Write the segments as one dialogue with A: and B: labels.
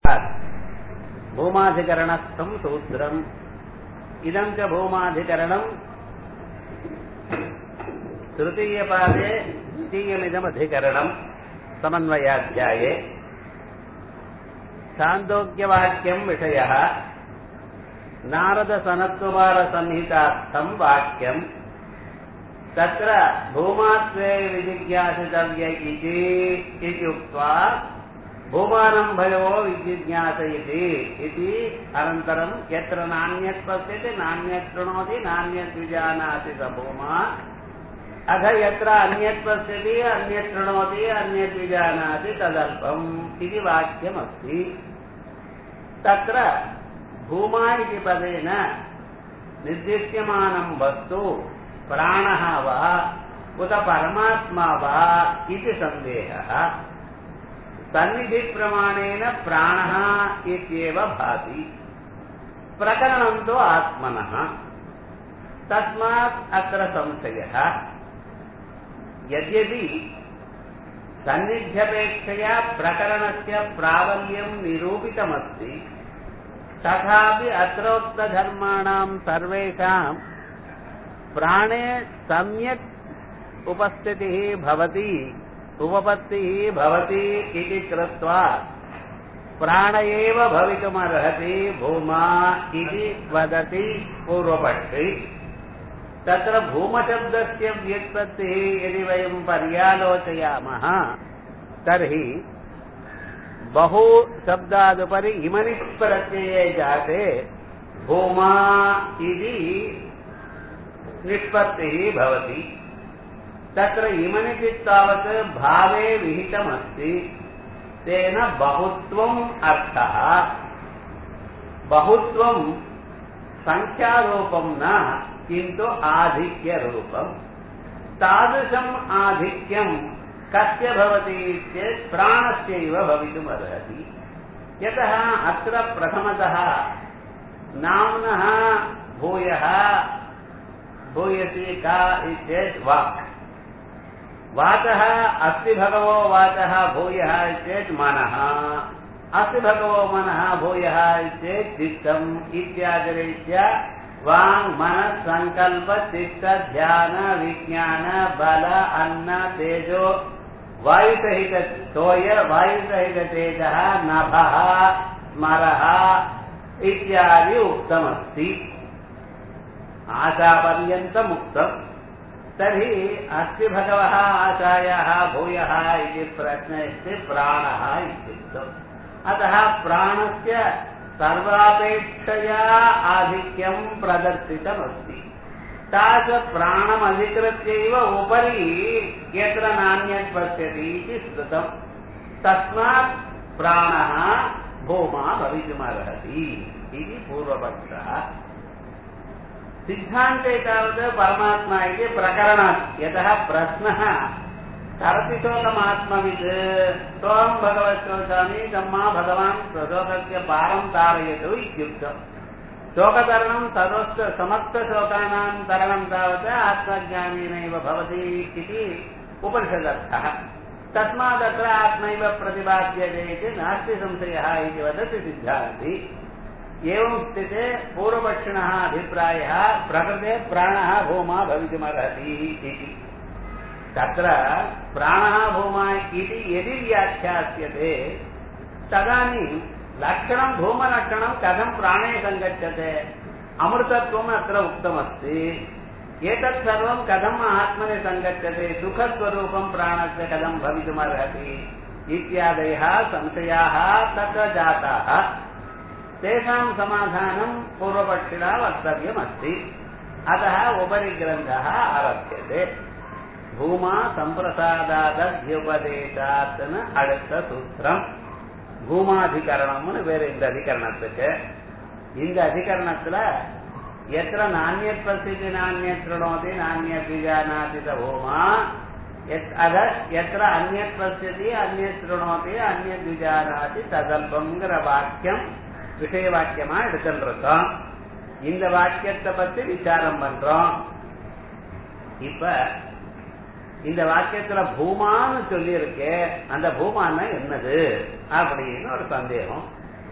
A: भूमाधिकरणस्थम् सूत्रम् इदम् च भूमाधिकरणम् तृतीयपादे द्वितीयमिदमधिकरणम् समन्वयाध्याये छान्दोग्यवाक्यम् विषयः नारदसनत्कुमारसंहितार्थम् वाक्यम् तत्र भूमात्वे विजिज्ञासितव्य इति इत्युक्त्वा भूमानं भयो विजिज्ञास इति इति अनन्तरं यत्र नान्यत् पश्यति नान्यत् शृणोति नान्यत् विजानाति स भूमा अथ यत्र अन्यत् पश्यति अन्यत् शृणोति अन्यत् विजानाति तदल्पम् इति वाक्यमस्ति तत्र भूमा इति पदेन निर्दिश्यमानं वस्तु प्राणः वा उत परमात्मा वा इति सन्देहः सन्निधिप्रमाणेन प्राणः इत्येव भाति प्रकरणं तु आत्मनः तस्मात् अत्र संशयः यद्यपि सन्निध्यपेक्षया प्रकरणस्य प्राबल्यं निरूपितमस्ति तथापि अत्रोक्तधर्माणां सर्वेषां प्राणे सम्यक् उपस्थितिः भवति उपपत्तिः भवति इति कृत्वा प्राण एव भवितुमर्हति भूमा इति वदति पूर्वपक्षि तत्र भूमशब्दस्य व्युत्पत्तिः यदि वयं पर्यालोचयामः तर्हि बहु शब्दादुपरि इमनिस् प्रत्यये जाते भूमा इति निष्पत्तिः भवति तत्र इमनिति तावत् भावे विहितमस्ति तेन बहुत्वम् अर्थः बहुत्वं सङ्ख्यारूपं न किन्तु आधिक्यरूपम् तादृशम् आधिक्यं कस्य भवति चेत् प्राणस्यैव भवितुमर्हति यतः अत्र प्रथमतः नाम्नः भूयः भूयसी का इत्येत् वाक् वाचः अस्ति भगवो वाचः भूयः चेत् मनः अस्ति भगवो मनः भूयः चेत् चित्तम् इत्यादिरीत्या वाङ् मनः सङ्कल्प चित्त ध्यान विज्ञान बल अन्न तेजो वायुसहित तोय वायुसहित तेजः नभः स्मरः इत्यादि उक्तमस्ति आशापर्यन्तम् उक्तम् तर्हि अस्ति भगवः आशायाः भूयः इति प्रश्नस्य प्राणः इत्युक्तम् अतः प्राणस्य सर्वापेक्षया आधिक्यं प्रदर्शितमस्ति तादृश प्राणमधिकृत्यैव उपरि यत्र नान्यत् पश्यति इति श्रुतम् तस्मात् प्राणः भूमा भवितुमर्हति इति पूर्वपक्षः सिद्धान्ते तावत् परमात्मा इति प्रकरणात् यतः प्रश्नः तरति शोकमात्मवित् त्वं भगवत्शोचामि तम्मा भगवान् स्वशोकस्य पारं तारयतु इत्युक्तम् शोकतरणं तदोस्त समस्तशोकानां तरणं तावत् आत्मज्ञानेनैव भवति इति उपनिषदर्थः तस्मादत्र आत्मैव प्रतिपाद्यते इति नास्ति संशयः इति वदति सिद्धान्ति एवं स्थिते पूर्वपक्षिणः अभिप्रायः प्रकृते प्राणः भूमा भवितुमर्हति इति तत्र प्राणः भूमा इति यदि व्याख्यास्यते तदानीं लक्षणं भूमलक्षणं कथं प्राणे सङ्गच्छते अमृतत्वम् अत्र उक्तमस्ति एतत् सर्वं कथम् आत्मने सङ्गच्छते सुखस्वरूपं प्राणस्य कथं भवितुमर्हति इत्यादयः संशयाः तत्र जाताः तेषां समाधानं पूर्वपक्षिणा वक्तव्यमस्ति अतः उपरि ग्रन्थः आरभ्यते भूमा சம்பிரசாதாத்யுபதேசாத்னு அடுத்த சூத்திரம் பூமாதிகரணம்னு வேற இந்த அதிகரணத்துக்கு இந்த அதிகரணத்துல எத்திர நானியத் பசிதி நானியத் திருணோதி நானியத் விஜானாதி பூமா அத எத்திர அந்நியத் பசியதி அந்நியத் திருணோதி அந்நியத் விஜானாதி ததல்பங்கிற வாக்கியம் விஷய வாக்கியமா எடுத்துருக்கோம் இந்த வாக்கியத்தை பத்தி விசாரம் பண்றோம் இப்ப இந்த வாக்கியத்துல பூமான்னு சொல்லி இருக்கு அந்த பூமான்னா என்னது அப்படின்னு ஒரு சந்தேகம்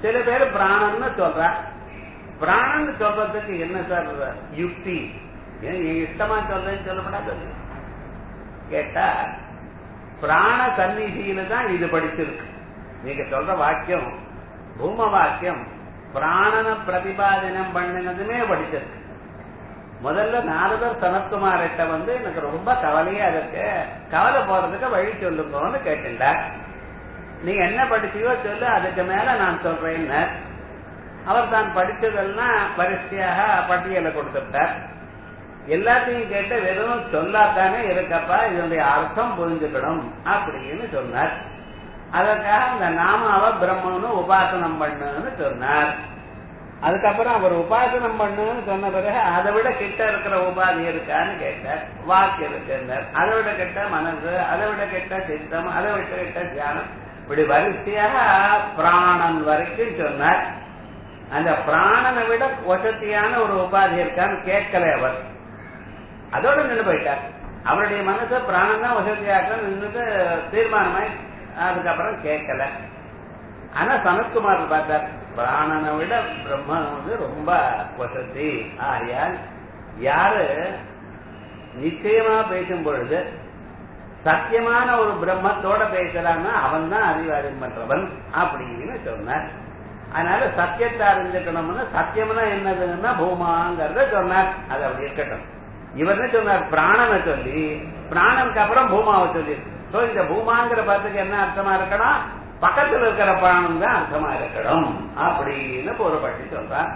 A: சில பேர் பிராணன்னு சொல்ற பிராணன் சொல்றதுக்கு என்ன சார் யுக்தி ஏன் நீ இஷ்டமா சொல்றேன்னு சொல்லப்படாது கேட்டா பிராண சந்நிதியில தான் இது படிச்சிருக்கு நீங்க சொல்ற வாக்கியம் பூம வாக்கியம் பிராணன பிரதிபாதனம் பண்ணினதுமே படிச்சிருக்கு முதல்ல நாரதர் சனத்குமார்கிட்ட வந்து எனக்கு ரொம்ப கவலையா இருக்கு கவலை போறதுக்கு வழி சொல்லுங்கன்னு கேட்டுட்டார் நீங்க என்ன படிச்சியோ சொல்லு அதுக்கு மேல நான் சொல்றேன்னு அவர் தான் படிச்சதெல்லாம் பரிசையாக பட்டியலை கொடுத்துட்டார் எல்லாத்தையும் கேட்டு வெறும் சொல்லாத்தானே இருக்கப்பா இதனுடைய அர்த்தம் புரிஞ்சுக்கணும் அப்படின்னு சொன்னார் அதற்காக அந்த நாமாவ பிரம்மன்னு உபாசனம் பண்ணுன்னு சொன்னார் அதுக்கப்புறம் அவர் உபாசனம் பண்ணுன்னு சொன்ன பிறகு அதை விட கிட்ட இருக்கிற உபாதி இருக்கான்னு கேட்டார் வாக்கு இருக்குன்னார் அதை விட கிட்ட மனசு அதை விட கிட்ட சித்தம் அதை விட கிட்ட தியானம் இப்படி வரிசையாக பிராணன் வரைக்கும் சொன்னார் அந்த பிராணனை விட வசதியான ஒரு உபாதி இருக்கான்னு கேட்கல அவர் அதோட நின்று போயிட்டார் அவருடைய மனசை பிராணம் தான் வசதியாக நின்றுட்டு தீர்மானமாய் அதுக்கப்புறம் கேட்கல ஆனா சனத்குமார் பார்த்தார் பிராணனை விட பிரம்மன் வந்து ரொம்ப வசதி ஆகையால் யாரு நிச்சயமா பேசும் பொழுது சத்தியமான ஒரு பிரம்மத்தோட பேசுறான்னா அவன் தான் அறிவாரியம் பண்றவன் அப்படின்னு சொன்னார் அதனால சத்தியத்தை அறிஞ்சுக்கணும்னு சத்தியம்னா என்னதுன்னா பூமாங்கிறத சொன்னார் அது அப்படி இருக்கட்டும் இவர் என்ன சொன்னார் பிராணனை சொல்லி பிராணனுக்கு அப்புறம் பூமாவை சொல்லி சோ இந்த பூமாங்கிற பதத்துக்கு என்ன அர்த்தமா இருக்கணும் பக்கத்துல இருக்கிற பிராணம் தான் அர்த்தமா இருக்கணும் அப்படின்னு பொருள்பட்டு சொல்றார்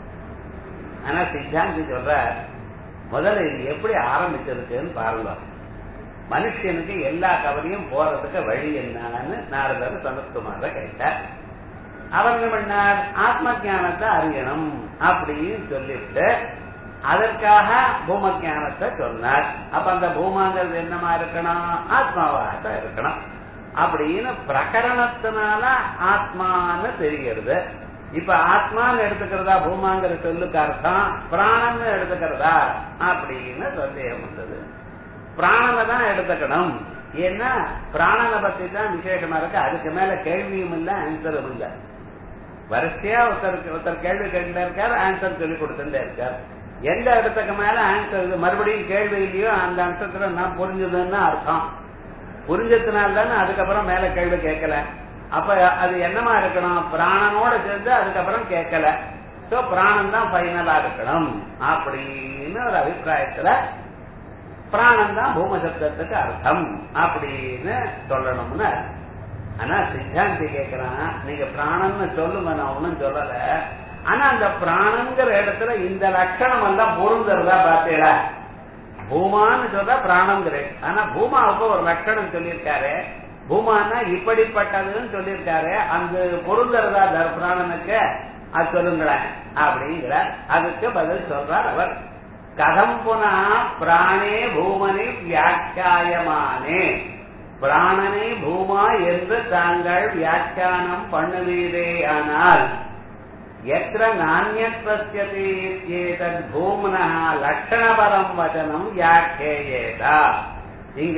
A: ஆனா சித்தாந்தி சொல்ற முதல்ல இது எப்படி ஆரம்பிச்சிருக்குன்னு பாருங்க மனுஷனுக்கு எல்லா கவலையும் போறதுக்கு வழி என்னன்னு நாரதர் சனத்குமார கேட்டார் அவர் என்ன பண்ணார் ஆத்ம ஜானத்தை அறியணும் அப்படின்னு சொல்லிட்டு அதற்காக பூம ஜானத்தை சொன்னார் அப்ப அந்த பூமாங்கிறது என்னமா இருக்கணும் ஆத்மாவாக இருக்கணும் அப்படின்னு பிரகரணத்தினால ஆத்மான்னு தெரிகிறது இப்ப ஆத்மான்னு எடுத்துக்கிறதா பூமாங்கிற சொல்லுக்கு அர்த்தம் பிராணம்னு எடுத்துக்கிறதா அப்படின்னு சந்தேகம் வந்தது பிராணனை தான் எடுத்துக்கணும் ஏன்னா பிராணனை பத்தி தான் விசேஷமா இருக்கு அதுக்கு மேல கேள்வியும் இல்ல ஆன்சரும் இல்ல வரிசையா ஒருத்தருக்கு ஒருத்தர் கேள்வி கேட்டுட்டே இருக்காரு ஆன்சர் சொல்லி கொடுத்துட்டே இருக்கார் எந்த இடத்துக்கு மேல ஆன்சர் மறுபடியும் கேள்வி இல்லையோ அந்த அம்சத்துல நான் புரிஞ்சதுன்னு அர்த்தம் புரிஞ்சதுனால தானே அதுக்கப்புறம் மேல கேள்வி கேட்கல அப்ப அது என்னமா இருக்கணும் பிராணனோட சேர்ந்து அதுக்கப்புறம் கேட்கல சோ பிராணம் தான் பைனலா இருக்கணும் அப்படின்னு ஒரு அபிப்பிராயத்துல பிராணம் தான் பூம சப்தத்துக்கு அர்த்தம் அப்படின்னு சொல்லணும்னு ஆனா சித்தாந்தி கேக்குறான் நீங்க பிராணம்னு சொல்லுங்க நான் ஒன்னும் சொல்லல ஆனா அந்த பிராணங்கிற இடத்துல இந்த லட்சணம் எல்லாம் பொருந்துறதா பாத்தீங்களா பூமான்னு சொல்றா பிராணங்கிற ஆனா பூமாவுக்கு ஒரு லட்சணம் சொல்லியிருக்காரு பூமானா இப்படிப்பட்டதுன்னு சொல்லியிருக்காரு அந்த பொருந்துறதா பிராணனுக்கு அது சொல்லுங்களேன் அப்படிங்கிற அதுக்கு பதில் சொல்றார் அவர் கதம் புனா பிராணே பூமனி வியாக்கியாயமானே பிராணனை பூமா என்று தாங்கள் வியாக்கியானம் பண்ணுவீரே ஆனால் எத்திர நானியத்வசியதி ஏதத் பூம்னா லட்சணபரம் வச்சனம் வியாக்கேயேதா இங்க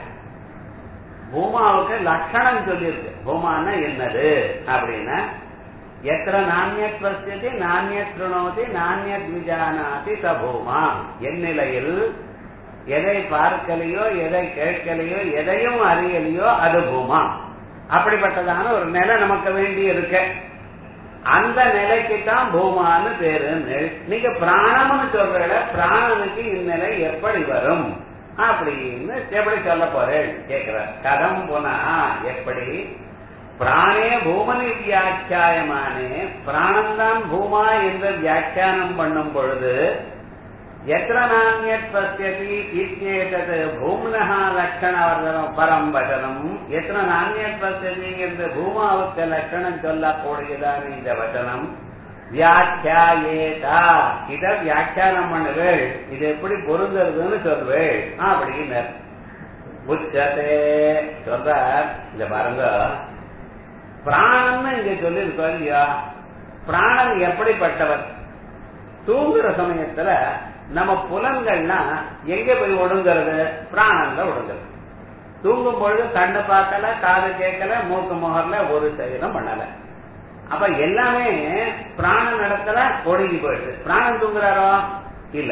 A: பூமாவுக்கு லட்சணம் சொல்லியிருக்கு பூமானா என்னது அப்படின்னா எத்திர நானியத்வசியதி நானியத் திருணோதி நானியத் விஜானாதி சபூமா எந்நிலையில் எதை பார்க்கலையோ எதை கேட்கலையோ எதையும் அறியலையோ அது பூமா அப்படிப்பட்டதான ஒரு நிலை நமக்கு வேண்டி இருக்கு அந்த நிலைக்கு தான் பூமான்னு பேரு நீங்க பிராணம்னு சொல்ற பிராணனுக்கு இந்நிலை எப்படி வரும் அப்படின்னு எப்படி சொல்ல போறேன் கேக்குற கதம் போனா எப்படி பிராணே பூமனி வியாக்கியாயமானே பிராணம்தான் பூமா என்று வியாக்கியானம் பண்ணும் பொழுது எத்திர நானியத் பசியதி இத்யேதத் பூம்னஹ லட்சணவர்தனம் பரம் வசனம் எத்திர நானியத் பசியதி என்று பூமாவுக்கு லட்சணம் சொல்லக்கூடியதான இந்த வசனம் வியாக்கியாயேதா இத வியாக்கியானம் பண்ணுவேள் இது எப்படி பொருந்துறதுன்னு சொல்வேள் அப்படின்னு உச்சதே சொல்றார் இந்த பாருங்க பிராணம்னு இங்க சொல்லியிருக்கோம் இல்லையா பிராணன் எப்படிப்பட்டவர் தூங்குற சமயத்துல நம்ம புலன்கள்லாம் எங்க போய் ஒடுங்கிறது பிராணன்ல ஒடுங்கிறது தூங்கும் பொழுது கண்ணு பார்க்கல காது கேட்கல மூக்கு முகர்ல ஒரு செயலும் பண்ணல அப்ப எல்லாமே பிராண நடத்துல ஒடுங்கி போயிடுது பிராணம் தூங்குறாரோ இல்ல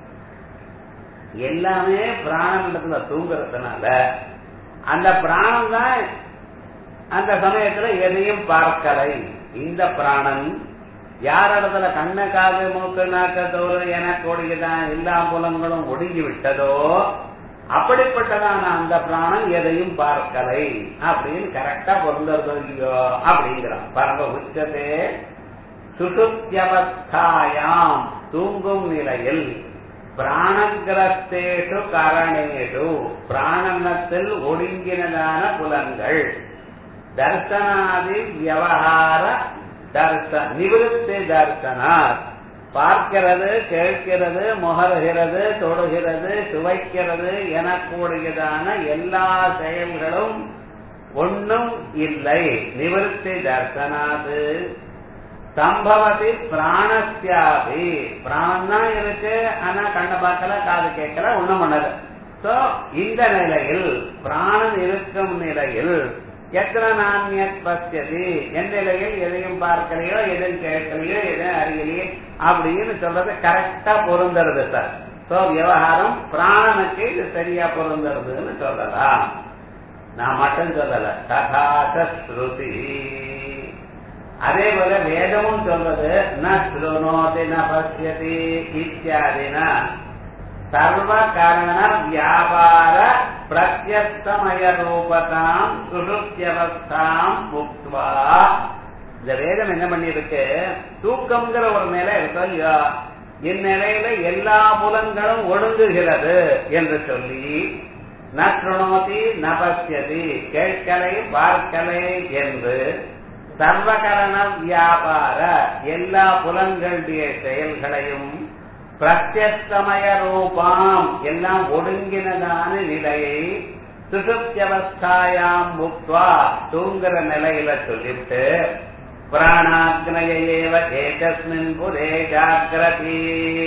A: எல்லாமே பிராண நடத்துல தூங்குறதுனால அந்த பிராணம் தான் அந்த சமயத்துல எதையும் பார்க்கலை இந்த பிராணன் யார் இடத்துல கண்ண காது மூக்கு நாக்க தோல் எனக்கு ஒடுங்கிதான் எல்லா புலங்களும் ஒடுங்கி விட்டதோ அப்படிப்பட்டதான அந்த பிராணம் எதையும் பார்க்கலை அப்படின்னு கரெக்டா பொருந்தது இல்லையோ அப்படிங்கிறான் பரம உச்சதே சுசுத்தியவஸ்தாயாம் தூங்கும் நிலையில் பிராணகிரஸ்தேஷு காரணேஷு பிராணனத்தில் ஒடுங்கினதான புலன்கள் தர்சனாதி வியவகார தர்ச நிவிருத்தி தர்சனார் பார்க்கிறது கேட்கிறது முகர்கிறது தொடுகிறது சுவைக்கிறது எனக்கூடியதான எல்லா செயல்களும் ஒன்றும் இல்லை நிவிருத்தி தர்சனாது சம்பவதி பிராணஸ்யாபி பிராணம் தான் இருக்கு ஆனா கண்ணை பார்க்கல காது கேட்கல ஒண்ணும் பண்ணல சோ இந்த நிலையில் பிராணன் இருக்கும் நிலையில் எத்தனை நானியத் பசியது எந்த நிலையில் எதையும் பார்க்கலையோ எதையும் கேட்கலையோ எதையும் அறியலையோ அப்படின்னு சொல்றது கரெக்டா பொருந்துறது சார் சோ விவகாரம் பிராணனுக்கு இது சரியா பொருந்துறதுன்னு சொல்லலாம் நான் மட்டும் சொல்லல தகாத ஸ்ருதி அதே போல வேதமும் சொல்றது ந ஸ்ருணோதி ந பசியதி இத்தியாதின சர்வ காரண வியாபார பிரத்யஸ்தமய ரூபதாம் சுஷுப்தியவஸ்தாம் முக்துவா இந்த வேதம் என்ன பண்ணிருக்கு தூக்கம்ங்கிற ஒரு நிலை இருக்கு இல்லையா இந்நிலையில எல்லா புலன்களும் ஒடுங்குகிறது என்று சொல்லி நுணோதி நபசியதி கேட்கலை பார்க்கலை என்று சர்வகரண வியாபார எல்லா புலன்களுடைய செயல்களையும் பிரத்யஸ்தமய ரூபாம் எல்லாம் ஒடுங்கினதான நிலையை சுசுப்தியவஸ்தாயாம் முக்வா தூங்குற நிலையில சொல்லிட்டு பிராணாக்னயேவ ஏகஸ்மின் புரே ஜாகிரதி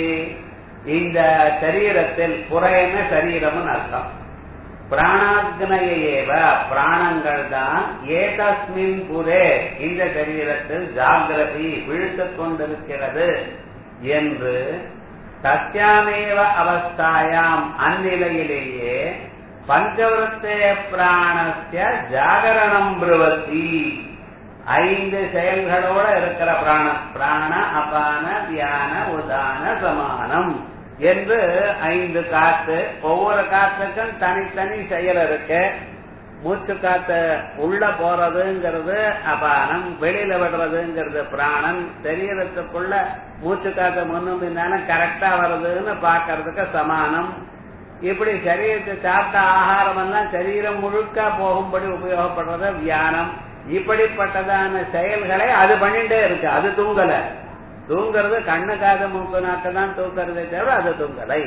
A: இந்த சரீரத்தில் புறையன சரீரம்னு அர்த்தம் பிராணாக்னயேவ பிராணங்கள் தான் ஏகஸ்மின் புரே இந்த சரீரத்தில் ஜாகிரதி விழுத்துக் கொண்டிருக்கிறது என்று சத்தியாமேவ அவஸ்தாயாம் அந்நிலையிலேயே பஞ்சவருத்தே பிராணஸ்ய ஜாகரணம் பிரவத்தி ஐந்து செயல்களோட இருக்கிற பிராணம் பிராண அபான தியான உதான சமானம் என்று ஐந்து காத்து ஒவ்வொரு காத்துக்கும் தனித்தனி செயல் இருக்கு மூச்சு காத்து உள்ள போறதுங்கிறது அபானம் வெளியில விடுறதுங்கிறது பிராணன் சரீரத்துக்குள்ள மூச்சு காத்து முன்னும் பின்னான கரெக்டா வருதுன்னு பாக்குறதுக்கு சமானம் இப்படி சரீரத்தை சாப்பிட்ட ஆகாரம் எல்லாம் சரீரம் முழுக்க போகும்படி உபயோகப்படுறது வியானம் இப்படிப்பட்டதான செயல்களை அது பண்ணிட்டே இருக்கு அது தூங்கல தூங்குறது கண்ணு காது மூக்கு நாக்கு தான் தூக்குறதே தவிர அது தூங்கலை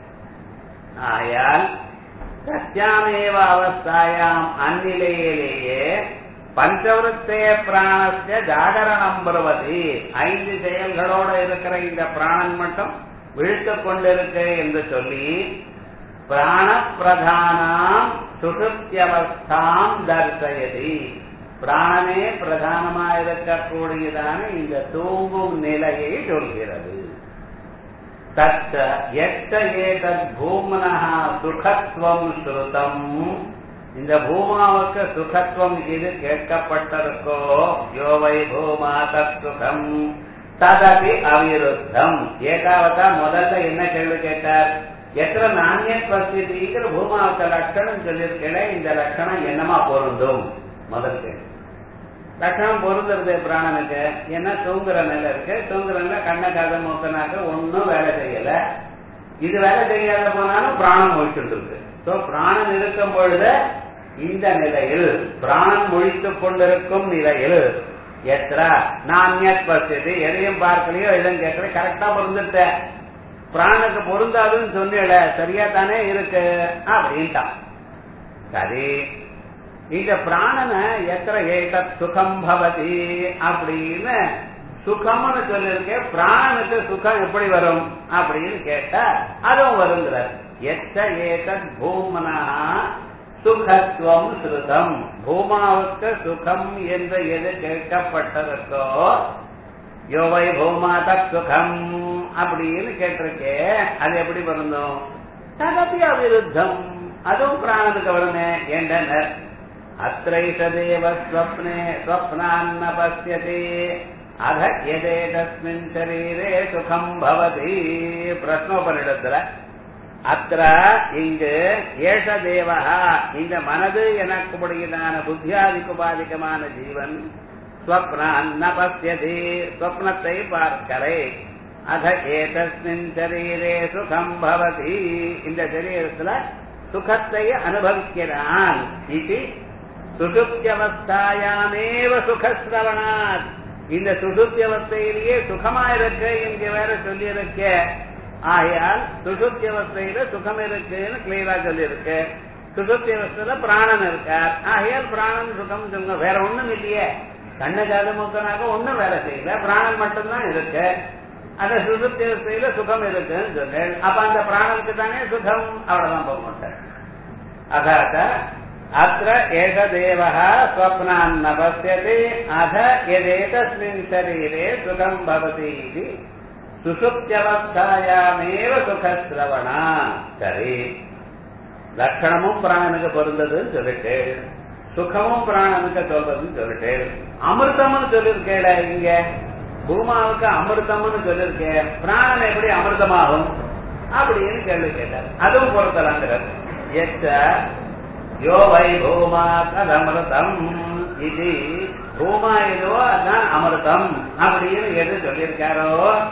A: ஆயால் சத்தியாமேவ அவஸ்தாயாம் அந்நிலையிலேயே பஞ்சவருத்தே பிராணஸ்ய ஜாகரணம் பருவதி ஐந்து செயல்களோட இருக்கிற இந்த பிராணன் மட்டும் விழுத்துக் கொண்டிருக்கு என்று சொல்லி பிராண பிரதானாம் சுசுப்தியவஸ்தாம் தர்சயதி பிராணனே பிரதானமாயிருக்கக்கூடியதான இந்த தூங்கும் நிலையை சொல்கிறது தச்ச எட்ட ஏதத் பூமனா சுகத்துவம் ஸ்ருதம் இந்த பூமாவுக்கு சுகத்துவம் இது கேட்கப்பட்டிருக்கோ யோவை பூமா தத் சுகம் ததபி அவிருத்தம் ஏகாவதா முதல்ல என்ன கேள்வி கேட்டார் எத்தனை நாணய பரிஸ்திதிங்கிற பூமாவுக்கு லட்சணம் சொல்லியிருக்கேன் இந்த லட்சணம் என்னமா பொருந்தும் முதல் கேள்வி லட்சணம் பொருந்துறது பிராணனுக்கு என்ன தூங்குற நிலை இருக்கு தூங்குற நிலை கண்ண காத மூக்கனாக்க ஒன்னும் வேலை செய்யல இது வேலை செய்யாத போனாலும் பிராணம் ஒழிச்சுட்டு இருக்கு சோ பிராணன் இருக்கும் பொழுது இந்த நிலையில் பிராணம் ஒழித்துக் கொண்டிருக்கும் நிலையில் எத்தனை நான்யத் பசிது எதையும் பார்க்கலையோ எதுவும் கேட்கல கரெக்டா பொருந்துட்டேன் பிராணுக்கு பொருந்தாதுன்னு சொன்னல சரியா தானே இருக்கு அப்படின்ட்டான் சரி இந்த பிராணனை எத்தனை ஏக சுகம் பவதி அப்படின்னு சுகம்னு சொல்லியிருக்கேன் பிராணனுக்கு சுகம் எப்படி வரும் அப்படின்னு கேட்டா அதுவும் வருங்கிறார் எத்த ஏக பூமனா சுகத்துவம் சுருதம் பூமாவுக்கு சுகம் என்று எது கேட்கப்பட்டிருக்கோ யோவை பூமாத சுகம் அப்படின்னு கேட்டிருக்கே அது எப்படி பொருந்தும் ததபி அவிருத்தம் அதுவும் பிராணனுக்கு வருமே என்றனர் அத்தைஷதேவ ஸ்வப்னே ஸ்வப்னாन्न பசியதே அத எதே தஸ்மின் சரீரே சுகம் பவதி பிரஷ்னோபனிடத்துல அத்த இங்கு ஏஷ தேவா இந்த மனது எனக்குடையதான புத்தியாதிக்குபாதிகமான ஜீவன் ஸ்வப்னாन्न பசியதி ஸ்வப்னத்தை பார்க்கலை அத ஏதஸ்மின் சரீரே சுகம் பவதி இந்த சரீரத்துல சுகத்தை அனுபவிக்கிறான் இது சுசுப்தியவஸ்தாயாமேவ சுகஸ்ரவணாத் இந்த சுசுப்தியவஸ்தையிலேயே சுகமா இருக்கு இங்க வேற சொல்லி இருக்க ஆகையால் சுசுப்தியவஸ்தையில சுகம் இருக்குன்னு கிளியரா சொல்லி இருக்கு சுசுப்தியவஸ்தையில பிராணன் இருக்கார் ஆகையால் பிராணன் சுகம் சொல்லுங்க வேற ஒண்ணும் இல்லையே கண்ணு காது மூக்கனாக ஒண்ணும் வேலை செய்யல பிராணன் மட்டும்தான் இருக்கு அந்த சுசுப்தியவஸ்தையில சுகம் இருக்குன்னு சொல்லு அப்ப அந்த பிராணனுக்கு தானே சுகம் அவ்வளவுதான் போக மாட்டார் அதாத்த அத்த ஏக தேவः ஸ்வப்னாन्न பசியति அத எதேதஸ்மின் சரீரே சுகம் பவதி இது சுசுப்தியவஸ்தாயாமேவ சுகஸ்ரவணா சரி லட்சணமும் பிராணனுக்கு பொருந்ததுன்னு சொல்லிட்டு சுகமும் பிராணனுக்கு சொல்றதுன்னு சொல்லிட்டு அமிர்தம்னு சொல்லிருக்கேட இங்க பூமாவுக்கு அமிர்தம்னு சொல்லிருக்கேன் பிராணன் எப்படி அமிர்தமாகும் அப்படின்னு கேள்வி கேட்டார் அதுவும் பொருத்தலாங்கிறார் எச்ச யோ வை பூமா ததமிருதம் இது பூமா ஏதோ அதான் அமிர்தம் அப்படின்னு எது சொல்லியிருக்காரோ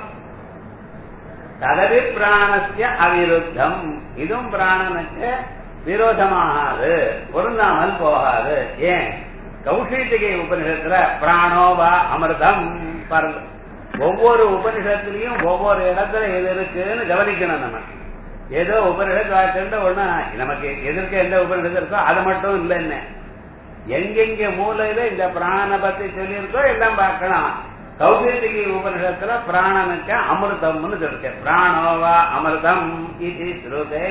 A: ததவி பிராணஸ்ய அவிருத்தம் இதுவும் பிராணனுக்கு விரோதமாகாது பொருந்தாமல் போகாது ஏன் கௌஷித்திகை உபனிஷத்துல பிராணோவா அமிர்தம் பாருங்க ஒவ்வொரு உபனிஷத்துலயும் ஒவ்வொரு இடத்துல எது இருக்குன்னு கவனிக்கணும் நம்ம ஏதோ உபனிஷத்து வாக்கின்ற ஒண்ணு நமக்கு எதிர்க்க எந்த உபனிஷத்து இருக்கோ அது மட்டும் இல்லைன்னு எங்கெங்க மூலையில இந்த பிராணனை பத்தி சொல்லியிருக்கோ எல்லாம் பார்க்கலாம் கௌசியத்திகி உபனிஷத்துல பிராணனுக்கு அமிர்தம்னு சொல்லிருக்க பிராணோவா அமிர்தம் இது ஸ்ருதே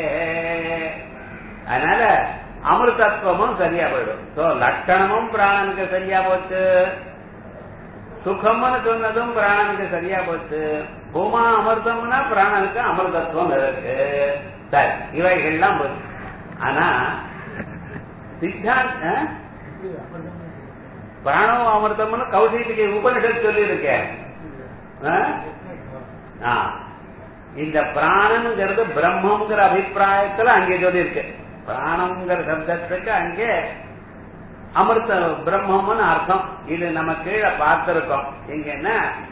A: அதனால அமிர்தத்துவமும் சரியா போயிடும் சோ லட்சணமும் பிராணனுக்கு சரியா போச்சு சுகம்னு சொன்னதும் பிராணனுக்கு சரியா போச்சு பூமா அமிர்தம்னா பிராணனுக்கு அமிர்தத்துவம் இருக்கு சரி இவைகள்லாம் போச்சு ஆனா சித்தாந்த பிராணோ அமிர்தம்னு கௌசிக்கு உபனிஷத் சொல்லி இருக்கேன் இந்த பிராணங்கிறது பிரம்மங்கிற அபிப்பிராயத்துல அங்கே சொல்லியிருக்கு பிராணங்கிற சப்தத்துக்கு அங்கே அமிர்த பிரம்மம்னு அர்த்தம் இது நம்ம கீழே பார்த்திருக்கோம் இங்க என்ன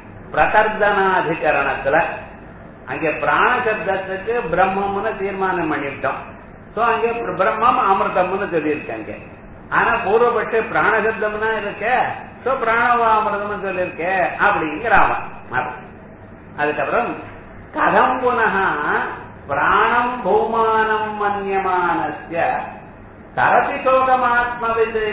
A: பிரகர்தனாதிகரணத்துல அங்க பிராண சப்தத்துக்கு பிரம்மம்னு தீர்மானம் பண்ணிட்டோம் சோ அங்க பிரம்மம் அமிர்தம்னு சொல்லியிருக்காங்க ஆனா பூர்வபட்ச பிராண சப்தம்னா இருக்க சோ பிராணவா அமிர்தம்னு சொல்லியிருக்க அப்படிங்கிற அவன் அதுக்கப்புறம் கதம் புனக பிராணம் பூமானம் மன்யமானஸ்ய தரதி சோகமாத்மவிது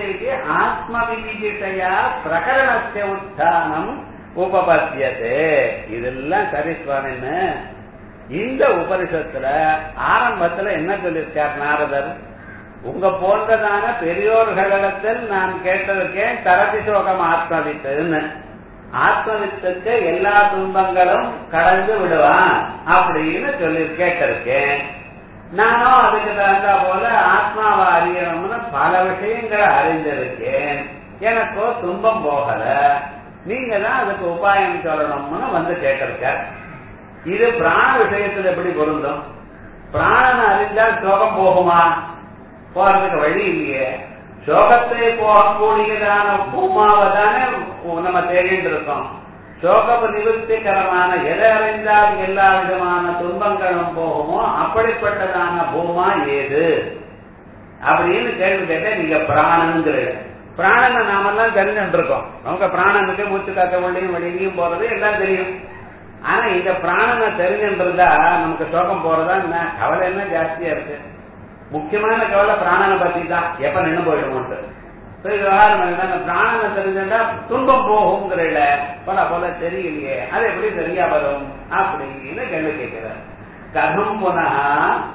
A: ஆத்மவிதிஷயா பிரகரணஸ்ய உத்தானம் உபபத்தியதே இதெல்லாம் சரி சுவாமின்னு இந்த உபனிஷத்துல ஆரம்பத்துல என்ன சொல்லியிருக்கார் நாரதர் உங்க போன்றதான பெரியோர்களிடத்தில் நான் கேட்டிருக்கேன் தரதி சோகம் ஆத்மவித்துன்னு ஆத்மவித்துக்கு எல்லா துன்பங்களும் கடந்து விடுவான் அப்படின்னு சொல்லி கேட்டிருக்கேன் நானும் அதுக்கு தகுந்த போல ஆத்மாவை அறியணும்னு பல விஷயங்களை அறிந்திருக்கேன் எனக்கோ துன்பம் போகல நீங்க தான் அதுக்கு உபாயம் சொல்லணும்னு வந்து கேட்டிருக்க இது பிராண விஷயத்துல எப்படி பொருந்தும் பிராணன் அறிந்தால் சோகம் போகுமா போறதுக்கு வழி இல்லையே சோகத்தை போகக்கூடியதான பூமாவை தானே நம்ம தேடிட்டு இருக்கோம் சோக நிவர்த்திகரமான எதை அறிந்தால் எல்லா விதமான துன்பங்களும் போகுமோ அப்படிப்பட்டதான பூமா ஏது அப்படின்னு கேள்வி கேட்ட நீங்க பிராணங்கிற பிராணனை நாமெல்லாம் தெரிஞ்சுட்டு இருக்கோம் நமக்கு பிராணனுக்கு மூச்சு காக்க வழியும் வெளியும் போறது எல்லாம் தெரியும் ஆனா இந்த பிராணனை தெரிஞ்சுன்றதா நமக்கு சோகம் போறதா என்ன கவலை என்ன ஜாஸ்தியா இருக்கு முக்கியமான கவலை பிராணனை பத்தி தான் எப்ப நின்று போயிடுமோன்ட்டு விவகாரம் என்ன பிராணனை தெரிஞ்சுட்டா துன்பம் போகுங்கிற போல போல தெரியலையே அது எப்படி சரியா வரும் அப்படின்னு கேள்வி கேட்கிறார் கதம் புனக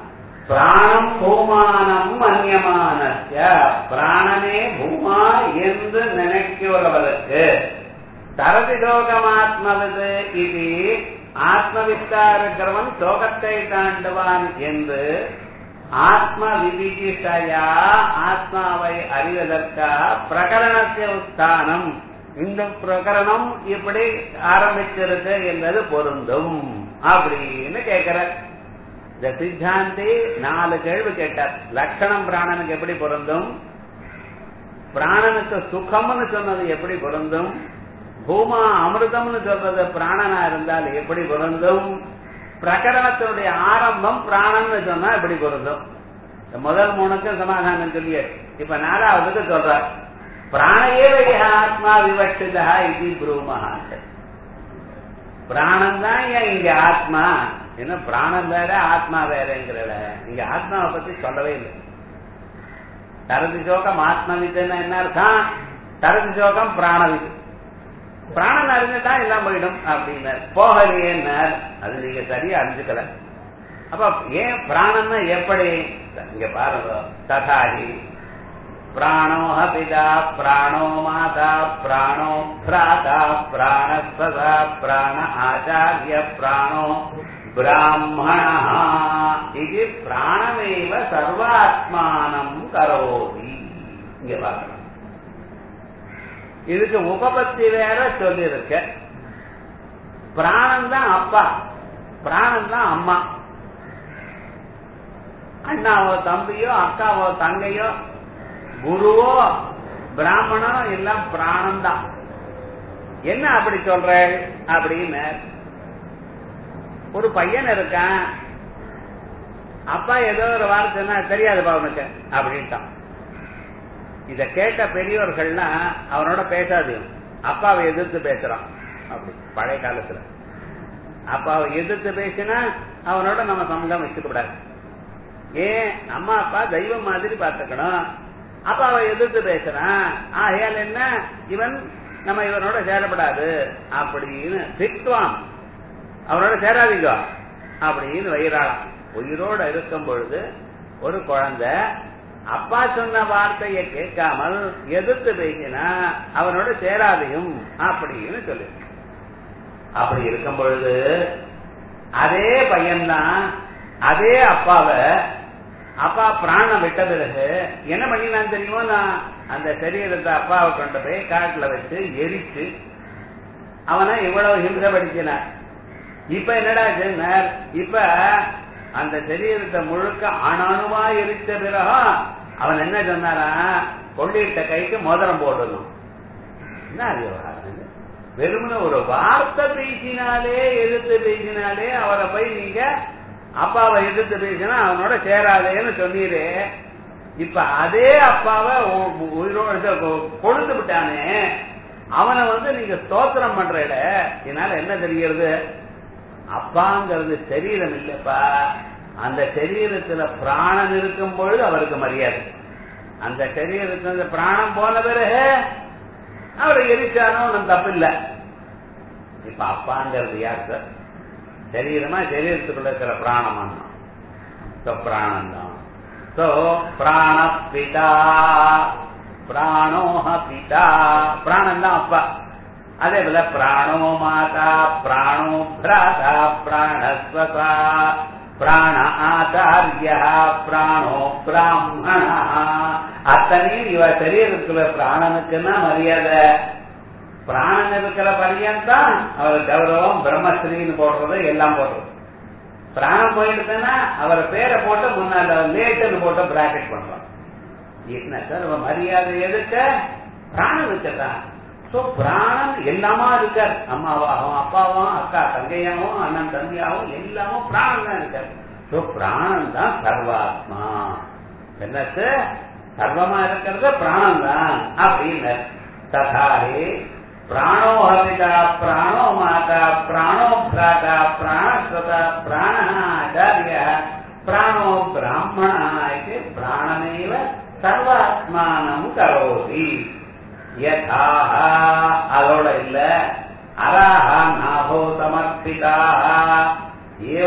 A: பிராணம் பூமானம் மன்யமானஸ்ய பிராணனே பூமா என்று நினைக்கிறவருக்கு தரதி சோகமாத்மவது இது ஆத்மவித்தா இருக்கிறவன் சோகத்தை தாண்டுவான் என்று ஆத்ம விதிகிஷயா ஆத்மாவை அறிவதற்காக பிரகரணத்தை உத்தானம் இந்த பிரகரணம் இப்படி ஆரம்பிச்சிருக்கு என்பது பொருந்தும் அப்படின்னு கேட்கிற இந்த சித்தாந்தி நாலு கேள்வி கேட்டார் லட்சணம் பிராணனுக்கு எப்படி பொருந்தும் பிராணனுக்கு சுகம்னு சொன்னது எப்படி பொருந்தும் பூமா அமிர்தம்னு சொல்றது பிராணனா இருந்தால் எப்படி பொருந்தும் பிரகரணத்தினுடைய ஆரம்பம் பிராணன்னு சொன்னா எப்படி பொருந்தும் இந்த முதல் மூணுக்கு சமாதானம் சொல்லிய இப்ப நாலாவதுக்கு சொல்ற பிராணையேவ ஆத்மா விவட்சிதா இது புரூமஹான் பிராணம் தான் ஏன் இங்க ஆத்மா என்ன பிராணம் வேற ஆத்மா வேறங்கிறத இங்க ஆத்மாவை பத்தி சொல்லவே இல்லை தரதி சோகம் ஆத்மவித்துன்னா என்ன அர்த்தம் தரதி சோகம் பிராணவித்து பிராணன் அறிஞ்சுட்டா எல்லாம் போயிடும் அப்படின்னார் போகலையேன்னார் அது நீங்க சரியா அறிஞ்சுக்கல அப்ப ஏன் பிராணம்னா எப்படி இங்க பாருங்க ததாகி பிராணோஹ பிதா பிராணோ மாதா பிராணோ பிராதா பிராணஸ்வதா பிராண ஆச்சாரிய பிராணோ பிராமண இது பிராணமேவ சர்வாத்மானம் கரோதி இங்க பார்க்கணும் இதுக்கு உபபத்தி வேற சொல்லி இருக்க பிராணம் தான் அப்பா பிராணம் தான் அம்மா அண்ணாவோ தம்பியோ அக்காவோ தங்கையோ குருவோ பிராமணனோ எல்லாம் பிராணம் தான் என்ன அப்படி சொல்ற அப்படின்னு ஒரு பையன் இருக்கான் அப்பா ஏதோ ஒரு வார்த்தை சொன்னா தெரியாதுப்பா உனக்கு அப்படின்ட்டான் இத கேட்ட பெரியவர்கள்னா அவனோட பேசாது அப்பாவை எதிர்த்து பேசுறான் அப்படி பழைய காலத்துல அப்பாவை எதிர்த்து பேசினா அவனோட நம்ம சம்பந்தம் வச்சுக்க கூடாது ஏன் அம்மா அப்பா தெய்வம் மாதிரி பார்த்துக்கணும் அப்பாவை எதிர்த்து பேசுறான் ஆகையால் என்ன இவன் நம்ம இவனோட சேரப்படாது அப்படின்னு திட்டுவான் அவனோட சேராதீங்க அப்படின்னு வயிறாளாம் உயிரோட இருக்கும் பொழுது ஒரு குழந்தை அப்பா சொன்ன வார்த்தையை கேட்காமல் எதிர்த்து பேசினா அவனோட சேராதையும் அப்படின்னு சொல்லு அப்படி இருக்கும் பொழுது அதே பையன்தான் அதே அப்பாவை அப்பா பிராணம் விட்ட பிறகு என்ன பண்ணினான் தெரியுமோ நான் அந்த சரீரத்தை அப்பாவை கொண்டு போய் காட்டுல வச்சு எரிச்சு அவனை இவ்வளவு ஹிம்சப்படுத்தினார் இப்ப என்னடா சொன்னார் இப்ப அந்த சரீரத்தை முழுக்க அணணுவா எரிச்ச பிறகு அவன் என்ன சொன்னாரா கொள்ளிட்ட கைக்கு மோதிரம் போடணும் என்ன அது வெறுமன ஒரு வார்த்தை பேசினாலே எதிர்த்து பேசினாலே அவரை போய் நீங்க அப்பாவை எதிர்த்து பேசினா அவனோட சேராதேன்னு சொன்னீரே இப்ப அதே அப்பாவை உயிரோட கொழுந்து விட்டானே அவனை வந்து நீங்க ஸ்தோத்திரம் பண்றல என்னால என்ன தெரிகிறது அப்பாங்கிறது சரீரம் இல்லப்பா அந்த சரீரத்துல பிராணன் இருக்கும் பொழுது அவருக்கு மரியாதை அந்த சரீரத்துல அந்த பிராணம் போன பிறகு அவரை எரிச்சானோ ஒன்றும் தப்பு இல்ல இப்ப அப்பாங்கிறது யார் சார் சரீரமா சரீரத்துக்குள்ள இருக்கிற பிராணமா பிராணம் தான் சோ பிராண பிதா பிராணோஹ பிதா பிராணம் தான் அப்பா அதே போல பிராணோ மாதா பிராணோ பிராதா பிராணஸ்வசா பிராண ஆச்சாரிய பிராணோ பிராமணா அத்தனையும் இவ சரீரத்துல பிராணனுக்குன்னா மரியாதை பிராணன் இருக்கிற பையன் தான் அவர் கௌரவம் பிரம்மஸ்ரீன்னு போடுறது எல்லாம் போடுறது பிராணம் போயிடுச்சுன்னா அவர் பேரை போட்டு முன்னால லேட்டுன்னு போட்டு பிராக்கெட் பண்றோம் என்ன சார் மரியாதை எதுக்க பிராணனுக்கு தான் சோ பிராணன் எல்லாமா இருக்கார் அம்மாவாகவும் அப்பாவும் அக்கா தங்கையாவும் அண்ணன் தம்பியாவும் எல்லாமும் பிராணன் தான் இருக்கார் சோ பிராணன் தான் சர்வாத்மா என்னத்து சர்வமா இருக்கிறது பிராணம் தான் அப்படின்னு ததாரி பிராணோ ஹவிதா பிராணோ மாதா பிராணோ பிராதா பிராணஸ்வதா பிராண ஆச்சாரிய பிராணோ பிராமண இது பிராணமேவ சர்வாத்மானம் கரோதி யதாக அதோட இல்ல அராஹ நாபோ சமர்ப்பிதாக ஏவமஸ்தி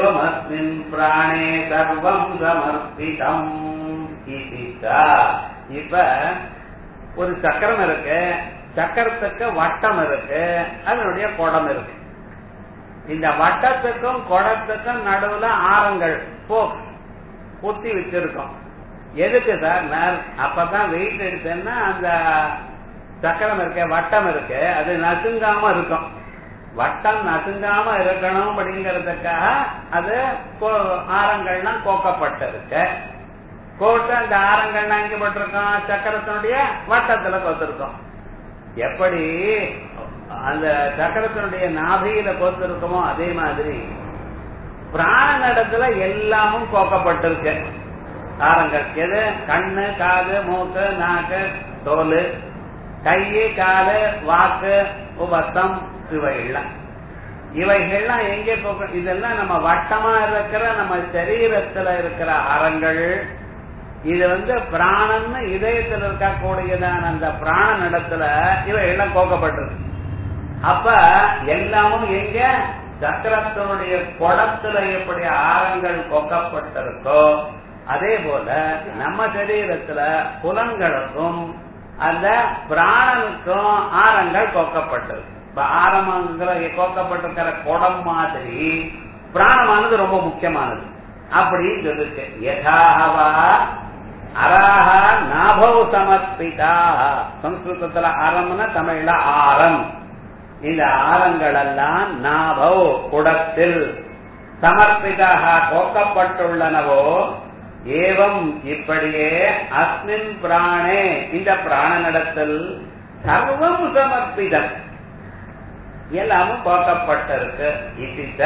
A: தஸ்மின் பிராணே சர்வம் சமர்ப்பிதம் இதிதா. இப்ப ஒரு சக்கரம் இருக்கு சக்கரத்துக்கு வட்டம் இருக்கு அதனுடைய குடம் இருக்கு இந்த வட்டத்துக்கும் குடத்துக்கும் நடுவுல ஆரங்கள் போக் குத்தி வச்சிருக்கோம் எதுக்கு சார் நான் அப்பதான் வெயிட் எடுத்தேன்னா அந்த சக்கரம் இருக்கு வட்டம் இருக்கு அது நசுங்காம இருக்கும் வட்டம் நசுங்காம இருக்கணும் அப்படிங்கறதுக்காக அது கோ- ஆரங்கள்லாம் கோக்கப்பட்டிருக்கு கோட்டு அந்த ஆரங்கள்லாம் எங்க போட்டிருக்கோம் சக்கரத்தினுடைய வட்டத்துல கோத்திருக்கோம் எப்படி அந்த சக்கரத்தினுடைய நாபியில கோத்திருக்கோமோ அதே மாதிரி பிராண நடத்துல எல்லாமும் கோக்கப்பட்டிருக்கு ஆரங்கள் எது கண்ணு காது மூக்கு நாக்கு தோல் கையு காலு வாக்கு உபத்தம் இவைகள்லாம் இவைகள்லாம் எங்கே போக இதெல்லாம் நம்ம வட்டமா இருக்கிற நம்ம சரீரத்துல இருக்கிற அறங்கள் இது வந்து பிராணன்னு இதயத்தில் இருக்கக்கூடியதான அந்த பிராண நடத்துல இவைகள்லாம் கோக்கப்பட்டிருக்கு அப்ப எல்லாமும் எங்க சக்கரத்தினுடைய குடத்துல எப்படி ஆரங்கள் கொக்கப்பட்டிருக்கோ அதே போல நம்ம சரீரத்துல புலன்களுக்கும் அந்த பிராணனுக்கும் ஆரங்கள் கொக்கப்பட்டிருக்கு இப்ப ஆரம்பங்கிற கோக்கப்பட்டிருக்கிற குடம் மாதிரி பிராணமானது ரொம்ப முக்கியமானது அப்படின்னு சொல்லிருக்கு யதாவா அராஹா நாபவ் சமர்ப்பிதா சம்ஸ்கிருதத்துல ஆரம்னா தமிழ்ல ஆரம் இந்த ஆரங்கள் எல்லாம் நாபவ் குடத்தில் சமர்ப்பிதாக கோக்கப்பட்டுள்ளனவோ ஏவம் இப்படியே அஸ்மின் பிராணே இந்த பிராணனிடத்தில் சர்வம் சமர்ப்பிதம் எல்லாமும் கோக்கப்பட்டிருக்கு இசித்த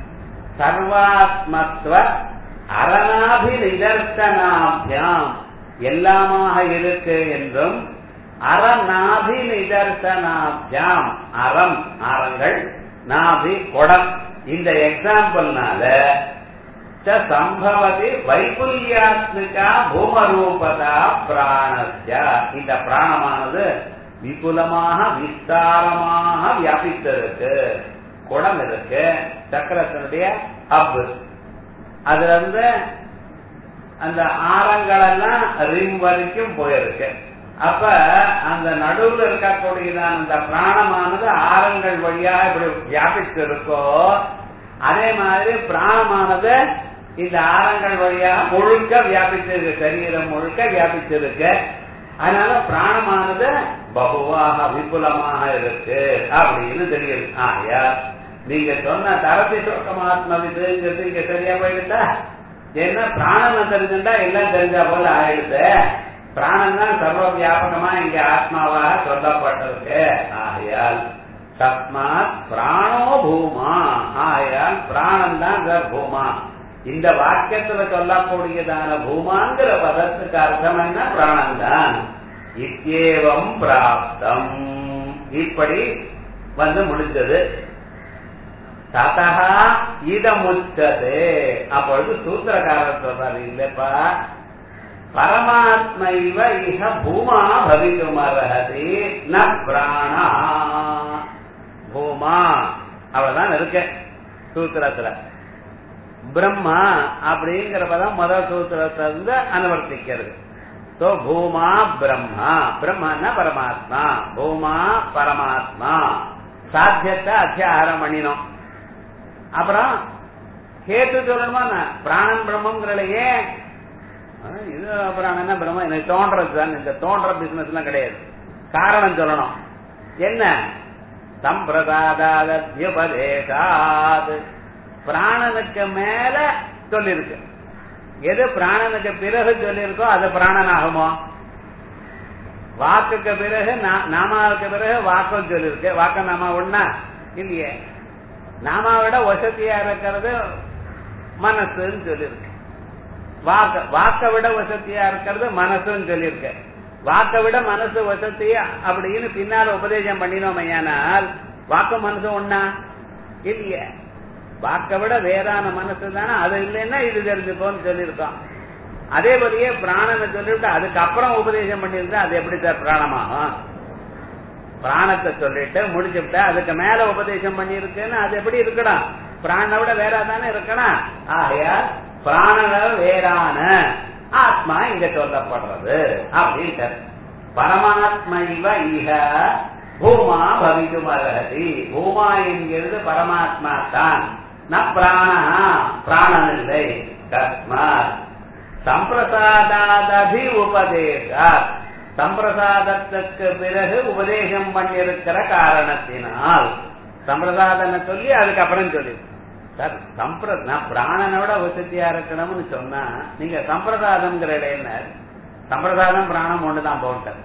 A: சர்வாத்மத்துவ அரணாபி நிதர்சனாபியாம் எல்லாமாக இருக்கு என்றும் அறநாபி நிதர்சனாபியாம் அறம் ஆரங்கள் நாபி குடம் இந்த எக்ஸாம்பிள்னால ச சம்பவதி வைகுல்யாத்மிகா பூமரூபதா பிராணஸ்ய இந்த பிராணமானது விபுலமாக விஸ்தாரமாக வியாபித்திருக்கு குடம் இருக்கு சக்கரத்தினுடைய அப்பு அதுல இருந்து அந்த ஆரங்கள் எல்லாம் ரிம் வரைக்கும் போயிருக்கு அப்ப அந்த நடுவுல இருக்கக்கூடியதான அந்த பிராணமானது ஆரங்கள் வழியா இப்படி வியாபித்து இருக்கோ அதே மாதிரி பிராணமானது இந்த ஆரங்கள் வழியா முழுக்க வியாபிச்சிருக்கு சரீரம் முழுக்க வியாபிச்சிருக்கு அதனால பிராணமானது பகுவாக விபுலமாக இருக்கு அப்படின்னு தெரியுது ஆயா நீங்க சொன்ன தரத்தி சொக்கமாத்ம விதுங்கிறது இங்க சரியா போயிடுதா என்ன பிராணனை தெரிஞ்சுட்டா எல்லாம் தெரிஞ்சா போல ஆயிடுது பிராணன் தான் சர்வ வியாபகமா இங்க ஆத்மாவாக சொல்லப்பட்டிருக்கு ஆகையால் தஸ்மாத் பிராணோ பூமா ஆகையால் பிராணன் தான் சார் பூமா இந்த வாக்கியத்துல சொல்லக்கூடியதான பூமாங்கிற பதத்துக்கு அர்த்தம் என்ன பிராணன் தான் இத்தியேவம் பிராப்தம் இப்படி வந்து முடிஞ்சது ததா இதமுச்சதே அப்பொழுது சூத்திரக்காரர் சொல்றாரு இல்லப்பா பரமாத்மைவ இக பூமா பவிக்குமர்ஹதி ந பிராணா பூமா அவ்வளவுதான் இருக்க சூத்திரத்துல பிரம்மா அப்படிங்கிற பதம் முதல் சூத்திரத்துல இருந்து அனுவர்த்திக்கிறது சோ பூமா பிரம்மா பிரம்மன்னா பரமாத்மா பூமா பரமாத்மா சாத்தியத்தை அத்தியாகாரம் பண்ணினோம் அப்புறம் கேட்டு சொல்லணுமா நான் பிராணன் பிரம்மங்கிறலையே இது அப்புறம் என்ன பிரம்ம எனக்கு தோன்றது தான் இந்த தோன்ற பிசினஸ் எல்லாம் கிடையாது காரணம் சொல்லணும் என்ன சம்பிரதாதாத்யுபதேசாத் பிராணனுக்கு மேல சொல்லிருக்கு எது பிராணனுக்கு பிறகு சொல்லியிருக்கோ அது பிராணன் ஆகுமோ வாக்குக்கு பிறகு நாமாவுக்கு பிறகு வாக்கம் சொல்லிருக்கு வாக்க நாமா ஒண்ணா இல்லையே நாமாவிட வசதியா இருக்கிறது மனசுன்னு சொல்லியிருக்கு வாக்க வாக்க விட வசதியா இருக்கிறது மனசுன்னு சொல்லியிருக்கு வாக்க விட மனசு வசதியா அப்படின்னு பின்னால உபதேசம் பண்ணினோம் ஐயானால் வாக்க மனசு ஒண்ணா இல்லையே வாக்க விட வேறான மனசு தானே அது இல்லைன்னா இது தெரிஞ்சுக்கோன்னு சொல்லியிருக்கோம் அதே போலயே பிராணனை சொல்லிவிட்டு அதுக்கப்புறம் உபதேசம் பண்ணியிருந்தா அது எப்படி சார் பிராணமாகும் பிராணத்தை சொல்லிட்டு முடிச்சுட்டா அதுக்கு மேல உபதேசம் பண்ணி இருக்குன்னு அது எப்படி இருக்கணும் பிராணனை விட வேற தானே இருக்கணும் ஆகையால் பிராணனை வேறான ஆத்மா இங்க சொல்லப்படுறது அப்படின்ட்டு பரமாத்ம இவ இக பூமா பவிக்கும் அர்ஹதி பூமா என்கிறது பரமாத்மா தான் ந பிராணா பிராணன் இல்லை தஸ்மாத் சம்பிரசாதாதபி உபதேசா சம்பிரசாதத்துக்கு பிறகு உபதேசம் பண்ணிருக்கிற காரணத்தினால் சம்பிரசாதனை சொல்லி அதுக்கப்புறம் சொல்லி சார் சம்பிர நான் பிராணனோட வசதியா இருக்கணும்னு சொன்னா நீங்க சம்பிரசாதம்ங்கிற இடையில சம்பிரசாதம் பிராணம் ஒண்ணுதான் போட்டேன்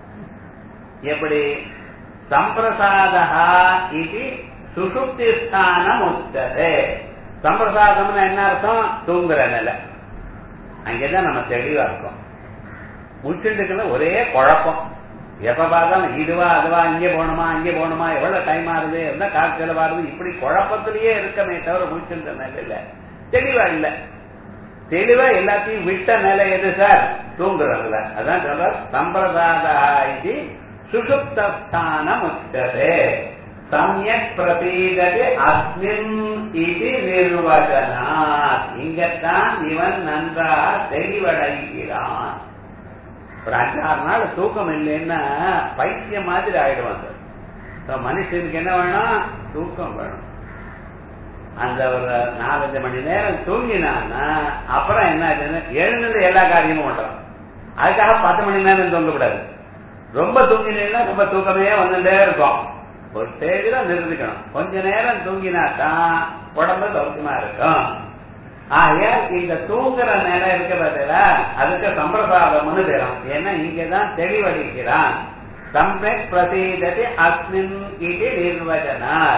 A: எப்படி சம்பிரசாதா இது சுசுப்தி ஸ்தானம் உச்சதே சம்பிரசாதம்னு என்ன அர்த்தம் தூங்குற நிலை அங்கேதான் நம்ம தெளிவா இருக்கோம் முச்சுட்டுக்குள்ள ஒரே குழப்பம் எப்ப பார்த்தாலும் இதுவா அதுவா இங்கே போகணுமா அங்கே போகணுமா எவ்வளவு டைம் ஆகுது எவ்வளவு காசு செலவாகுது இப்படி குழப்பத்திலேயே இருக்கமே தவிர முச்சுன்ற நிலையில தெளிவா இல்ல தெளிவா எல்லாத்தையும் விட்ட நிலை எது சார் தூங்குறதுல அதான் சொல்ற சம்பிரதாதா இது சுசுப்தஸ்தானம் உச்சதே சமயக் பிரதீகதி அஸ்மின் இது நிர்வச்சனாத் இங்கத்தான் இவன் நன்றாக தெளிவடைகிறான் ஒரு அஞ்சாறு நாள் தூக்கம் இல்லைன்னா பைத்தியம் மாதிரி ஆயிடுவான் சார் மனுஷனுக்கு என்ன வேணும் தூக்கம் வேணும் அந்த ஒரு நாலஞ்சு மணி நேரம் தூங்கினான்னா அப்புறம் என்ன ஆச்சுன்னா எழுந்து எல்லா காரியமும் பண்றான் அதுக்காக பத்து மணி நேரம் தூங்கக்கூடாது ரொம்ப தூங்கினீங்கன்னா ரொம்ப தூக்கமே வந்துட்டே இருக்கும் ஒரு ஸ்டேஜ்ல நிறுத்திக்கணும் கொஞ்ச நேரம் தூங்கினா தான் உடம்பு சௌக்கியமா இருக்கும் ஆகையால் இந்த தூங்குற நிலை இருக்க பார்த்தீங்களா அதுக்கு சம்பிரசாதம்னு பேரும் ஏன்னா இங்கதான் தெளிவடிக்கிறான் சம்பெக் பிரதீததி அஸ்மின் இது நிர்வச்சனார்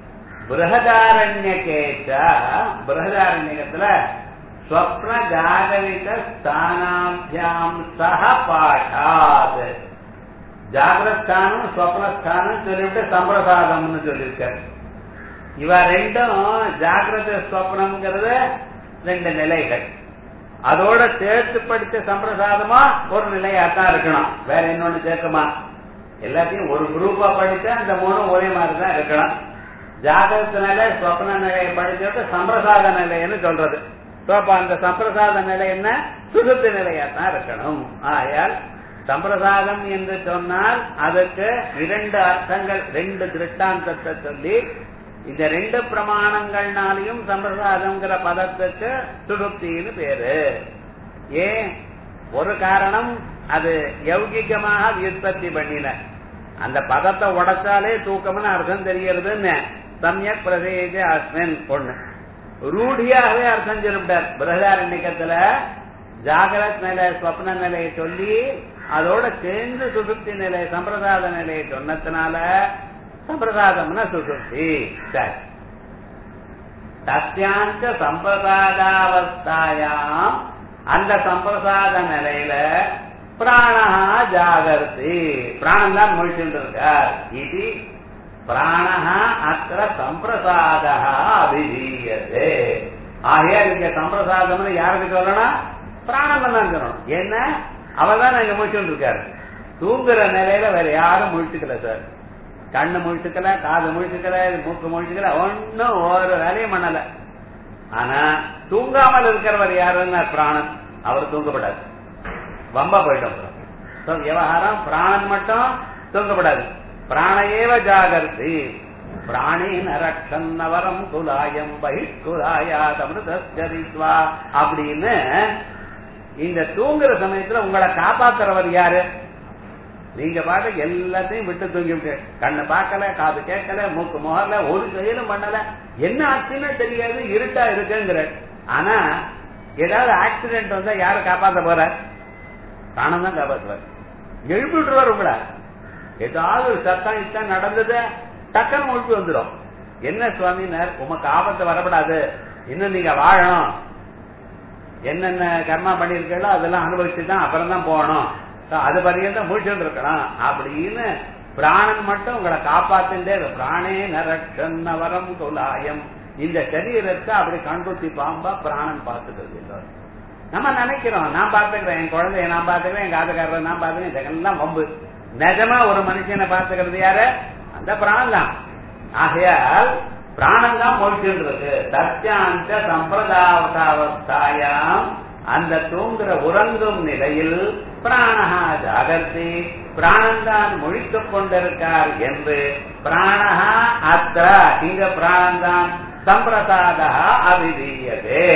A: பிருகதாரண்யகேச்ச பிருகதாரண்யத்துல ஸ்வப்ன ஜாகரித ஸ்தானாபியாம் சக பாட்டாத் ஜாகிரஸ்தானம் ஸ்வப்னஸ்தானம் சொல்லிவிட்டு சம்பிரசாதம்னு சொல்லியிருக்காரு இவ ரெண்டும் ஜாகிரத ஸ்வப்னம்ங்கிறது ரெண்டு நிலைகள் அதோட சேர்த்து படிச்ச சம்பிரசாதமா ஒரு நிலையாத்தான் இருக்கணும் வேற இன்னொன்னு சேர்க்குமா எல்லாத்தையும் ஒரு குரூப்பா படிச்சா இந்த மூணும் ஒரே மாதிரி தான் இருக்கணும் ஜாகிரத நிலை ஸ்வப்ன நிலையை படிச்சுட்டு சம்பிரசாத நிலைன்னு சொல்றது அப்ப அந்த சம்பிரசாத நிலை என்ன சுசுத்த நிலையாத்தான் இருக்கணும் ஆயால் சம்பிரசாதம் என்று சொன்னால் அதுக்கு இரண்டு அர்த்தங்கள் ரெண்டு திருஷ்டாந்தத்தை சொல்லி இந்த ரெண்டு பிரமாணங்கள்னாலையும் சம்பிரசாதம்ங்கிற பதத்துக்கு சுடுப்தின்னு பேரு ஏன் ஒரு காரணம் அது யௌகிகமாக வியுற்பத்தி பண்ணின அந்த பதத்தை உடைச்சாலே தூக்கம்னு அர்த்தம் தெரியறதுன்னு சமயக் பிரதேஜ அஸ்மின் பொண்ணு ரூಢியாகவே அர்த்தம் சொல்லிவிட்டார் பிரதாரண்யக்கத்துல ஜாகிரத் நிலை ஸ்வப்ன நிலையை சொல்லி அதோட சேர்ந்து சுசுப்தி நிலை சம்பிரதாத நிலையை சொன்னதுனால சம்பிரதாதம்னா சுசுப்தி சரி தஸ்யாந்த சம்பிரதாதாவஸ்தாயாம் அந்த சம்பிரசாத நிலையில பிராணஹா ஜாகர்த்தி பிராணம் தான் முழிச்சுட்டு இருக்கார் இது பிராணஹா அத்திர சம்பிரசாதா அபிதீயதே ஆகையால் இங்க சம்பிரசாதம்னு யாருக்கு சொல்லணும் பிராணம் தான் சொல்லணும் என்ன அவர் தான் இங்க முழிச்சுட்டு இருக்காரு தூங்குற நிலையில வேற யாரும் முழிச்சுக்கல சார் கண்ணு முழிச்சுக்கல காது முழிச்சுக்கல மூக்கு முழிச்சுக்கல ஒன்னும் ஒரு வேலையும் பண்ணல ஆனா தூங்காமல் இருக்கிறவர் யாருன்னா பிராணன் அவர் தூங்கப்படாது வம்பா போயிட்டோம் விவகாரம் பிராணன் மட்டும் தூங்கப்படாது பிராணையேவ ஜாகர்த்தி பிராணேன ரக்ஷன்னவரம் குலாயம் பகிஷ்குலாயா தமிழ்வா அப்படின்னு இந்த தூங்குற சமயத்துல உங்களை காப்பாத்துறவர் யாரு நீங்க பாட்டு எல்லாத்தையும் விட்டு தூங்கிவிட்டு கண்ணு பார்க்கல காது கேட்கல மூக்கு முகல ஒரு செயலும் பண்ணல என்ன ஆச்சுன்னு தெரியாது இருட்டா இருக்குங்கிற ஆனா ஏதாவது ஆக்சிடென்ட் வந்தா யாரு காப்பாத்த போற பிராணம் தான் காப்பாத்துவார் எழுப்பிட்டுருவார் உங்கள ஏதாவது சத்தம் இத்தம் நடந்தது டக்குன்னு எழுப்பி வந்துடும் என்ன சுவாமினர் உமக்கு ஆபத்து வரப்படாது இன்னும் நீங்க வாழணும் என்னென்ன கர்மா பண்ணிருக்கீங்களோ அதெல்லாம் அனுபவிச்சு தான் அப்புறம் தான் போகணும் அது பரியந்தான் முடிச்சுட்டு இருக்கலாம் அப்படின்னு பிராணன் மட்டும் உங்களை காப்பாத்துட்டே பிராணே நரட்சன்னவரம் துலாயம் இந்த சரீரத்தை அப்படி கண்குத்தி பாம்பா பிராணன் பார்த்துக்கிறது எல்லாரும் நம்ம நினைக்கிறோம் நான் பாத்துக்கிறேன் என் குழந்தைய நான் பாத்துக்கிறேன் என் காதுக்காரரை நான் பாத்துக்கிறேன் இதெல்லாம் வம்பு நிஜமா ஒரு மனுஷனை பார்த்துக்கிறது யாரு அந்த பிராணம் தான் ஆகையால் பிராணம் தான் மொழிச்சுன்றது சத்தியாந்த சம்பிரதாவதாவஸ்தாயாம் அந்த தூங்குற உறங்கும் நிலையில் பிராணஹா ஜாகர்த்தி பிராணந்தான் முழித்துக் கொண்டிருக்கார் என்று பிராணஹா அத்த இங்க பிராணந்தான் சம்பிரசாதா அபிதீயதே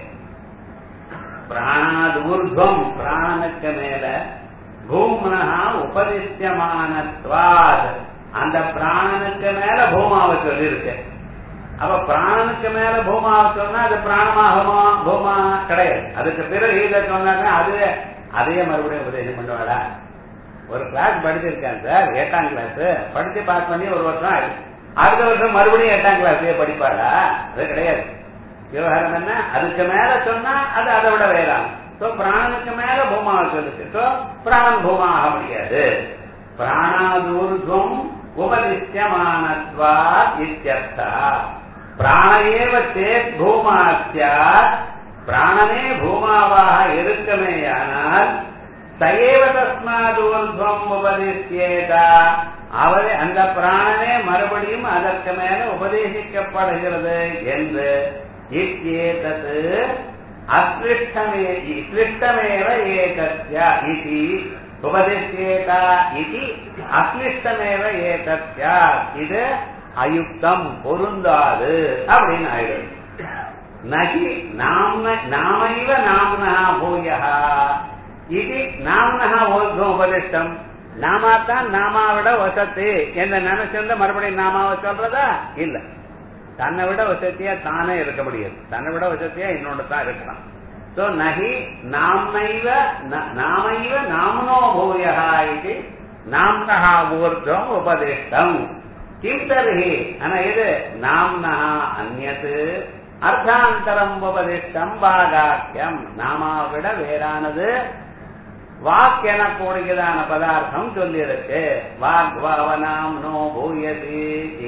A: பிராணாது ஊர்துவம் பிராணனுக்கு மேல பூம்னஹா உபதிஷ்யமானத்வாத் அந்த பிராணனுக்கு மேல பூமாவை சொல்லியிருக்கு அப்ப பிராணனுக்கு மேல பூமாவை சொன்னா அது பிராணமாகுமா பூமா கிடையாது அதுக்கு பிறகு இதை சொன்னாங்க அது அதையே மறுபடியும் உபதேசம் பண்ணுவாடா ஒரு கிளாஸ் படிச்சிருக்கேன் சார் எட்டாம் கிளாஸ் படிச்சு பாஸ் பண்ணி ஒரு வருஷம் ஆயிடுச்சு அடுத்த வருஷம் மறுபடியும் எட்டாம் கிளாஸ் படிப்பாடா அது கிடையாது விவகாரம் என்ன அதுக்கு மேல சொன்னா அது அதை விட வேறாம் சோ பிராணனுக்கு மேல பூமாவை சொல்லுச்சு சோ பிராணன் பூமா ஆக முடியாது பிராணாதூர்துவம் உபதிஷ்யமானத்வா இத்தியர்த்தா பிராணேவ சேத் பூமா சியாத் பிராணனே பூமாவாக இருக்குமேயானால் சயேவ தஸ்மாதூர்துவம் உபதிஷ்யேதா அவரே அந்த பிராணனே மறுபடியும் அதற்கு மேல உபதேசிக்கப்படுகிறது என்று இத்யேதத் அஸ்லிஷ்டமே இஸ்லிஷ்டமேவ ஏகஸ்ய இதி உபதிஷ்யேதா இது அஸ்லிஷ்டமேவ ஏகஸ்ய இது அயுக்தம் பொருந்தாது அப்படின்னு ஆயிடும் நகி நாம நாமைவ நாம்னா பூயா இது நாம்னா ஓர்துவம் உபதிஷ்டம் நாமாத்தான் நாமாவிட வசத்து என்ன நினைச்சிருந்த மறுபடியும் நாமாவை சொல்றதா இல்ல தன்னை விட வசதியா தானே இருக்க முடியாது தன்னை விட வசதியா இன்னொன்று தான் இருக்கலாம் சோ நகி நாமைவ நாமைவ நாம்னோ பூயா இது நாம்னா ஊர்துவம் உபதிஷ்டம் கிம் தர்ஹி ஆனா இது நாம்னா அந்நது அர்த்தாந்தரம் உபதிஷ்டம் பாகாக்கியம் நாமாவிட வேறானது வாக் எனக்கூடியதான பதார்த்தம் சொல்லியிருக்கு வாக் வாவனாம் நோ பூயதி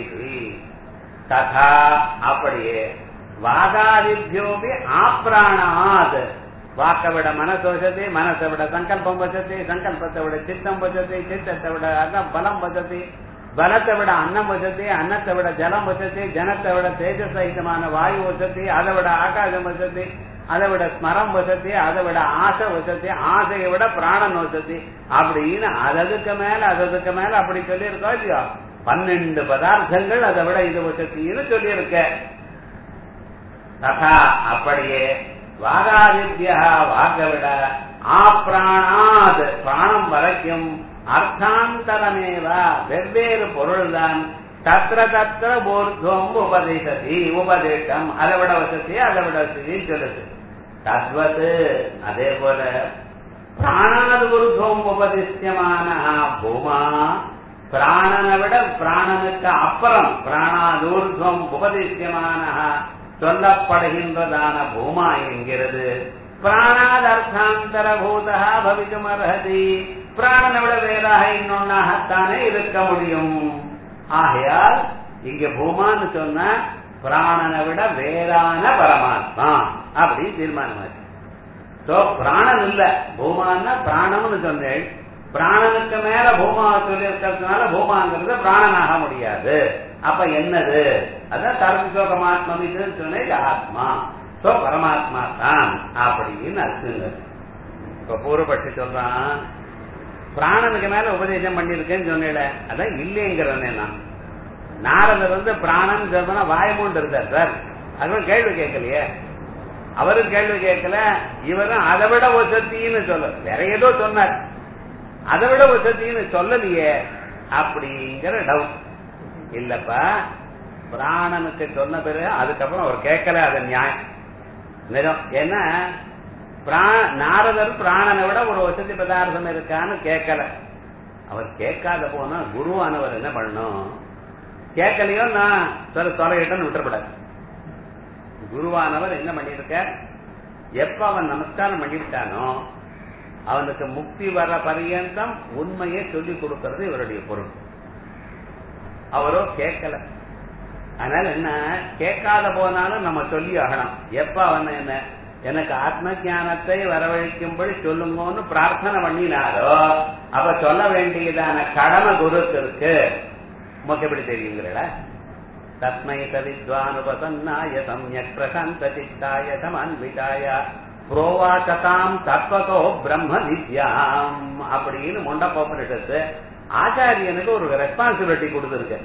A: ததா அப்படியே வாகாதிபியோபி ஆப்ராணாத் வாக்க விட மனசு வசதி மனசை விட சங்கல்பம் வசதி சங்கல்பத்தை விட சித்தம் வசதி சித்தத்தை விட அதான் பலம் வசதி பலத்தை விட அன்னம் வசதி அன்னத்தை விட ஜலம் வசதி ஜனத்தை விட தேஜசகிதமான வாயு வசதி அதை விட ஆகாசம் வசதி அதை விட ஸ்மரம் வசதி அதை விட ஆசை வசதி ஆசையை விட பிராணன் வசதி அப்படின்னு அததுக்கு மேல அததுக்கு மேல அப்படி சொல்லியிருக்கோம் இல்லையோ பன்னெண்டு பதார்த்தங்கள் அதை விட இது வசத்தின்னு சொல்லியிருக்க ததா அப்படியே வாகாதித்யா வாக்க விட ஆப்ராணாத் பிராணம் வரைக்கும் அர்த்தாந்தரமேவா வெவ்வேறு பொருள்தான் தத்திர தத்திர ஊர்துவம் உபதேசதி உபதேசம் அதை விட வசதி அதை விட வசதி சொல்லுது தத்வத் அதே போல பிராணாது ஊர்துவம் உபதிஷ்யமான பூமா பிராணனை விட பிராணனுக்கு அப்புறம் பிராணாதூர்துவம் உபதிஷ்யமான சொல்லப்படுகின்றதான பூமா என்கிறது பிராணாதர்த்தாந்தர பூதா பவிக்கும் அர்ஹதி பிராணனை விட வேறாக இன்னொன்னாகத்தானே இருக்க முடியும் ஆகையால் இங்க பூமான்னு சொன்ன பிராணனை விட வேறான பரமாத்மா அப்படி தீர்மானமாச்சு சோ பிராணன் இல்ல பூமான்னா பிராணம்னு சொன்னேன் பிராணனுக்கு மேல பூமா சொல்லி இருக்கிறதுனால பூமாங்கிறது பிராணனாக முடியாது அப்ப என்னது அதான் தர்மசோகமாத்மம் இதுன்னு சொன்னேன் இது ஆத்மா சோ பரமாத்மா தான் அப்படின்னு அர்த்தங்க இப்ப பூர்வபட்சி சொல்றான் பிராணனுக்கு மேல உபதேசம் பண்ணிருக்கேன்னு சொன்னேன் அதான் இல்லைங்கிறனே நான் நாரதர் வந்து பிராணன் சொன்னா வாயமூண்டு இருந்தார் சார் அது கேள்வி கேட்கலையே அவரும் கேள்வி கேட்கல இவரும் அதை விட வசத்தின்னு சொல்ல வேற ஏதோ சொன்னார் அதை விட வசத்தின்னு சொல்லலையே அப்படிங்கிற டவுட் இல்லப்பா பிராணனுக்கு சொன்ன பிறகு அதுக்கப்புறம் அவர் கேட்கல அது நியாயம் நிஜம் ஏன்னா நாரதர் பிராணனை விட ஒரு வசதி பதார்த்தம் இருக்கான்னு கேட்கல அவர் கேட்காத போனா குருவானவர் என்ன பண்ணணும் கேட்கலையோ நான் சொல்ல தொலைகிட்டன்னு விட்டுறப்படாது குருவானவர் என்ன பண்ணிருக்க எப்ப அவன் நமஸ்காரம் பண்ணிவிட்டானோ அவனுக்கு முக்தி வர பரியந்தம் உண்மையை சொல்லிக் கொடுக்கிறது இவருடைய பொருள் அவரோ கேட்கல அதனால என்ன கேட்காத போனாலும் நம்ம சொல்லி ஆகணும் எப்ப அவன் என்ன எனக்கு ஆத்ம ஞானத்தை வரவழைக்கும்படி சொல்லுங்கன்னு பிரார்த்தனை பண்ணினாரோ அப்ப சொல்ல வேண்டியதான கடமை குருக்கு இருக்கு உமக்கு எப்படி தெரியுங்கிறடா தஸ்மை சவித்வானுபசன்னாய சம்யக் பிரசாந்த சித்தாய சமன்விதாய புரோவாச்சதாம் தத்வதோ பிரம்ம வித்யாம் அப்படின்னு முண்டப்போப்பனிடத்து ஆச்சாரியனுக்கு ஒரு ரெஸ்பான்சிபிலிட்டி கொடுத்துருக்கு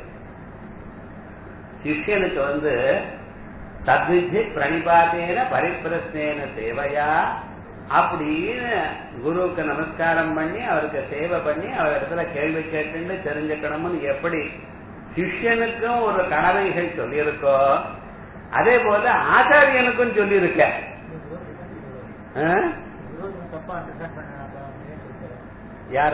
A: சிஷ்யனுக்கு வந்து தத்வித்தி பிரணிபாத்தேன பரிப்பிரஸ்னேன சேவையா அப்படின்னு குருவுக்கு நமஸ்காரம் பண்ணி அவருக்கு சேவை பண்ணி அவர் இடத்துல கேள்வி கேட்டு தெரிஞ்சுக்கணும்னு எப்படி சிஷ்யனுக்கும் ஒரு கடமைகள் சொல்லியிருக்கோ அதே போல ஆச்சாரியனுக்கும் சொல்லியிருக்க ஆ?
B: தப்பா அண்டர்ஸ்டாண்ட் பண்ண
A: யார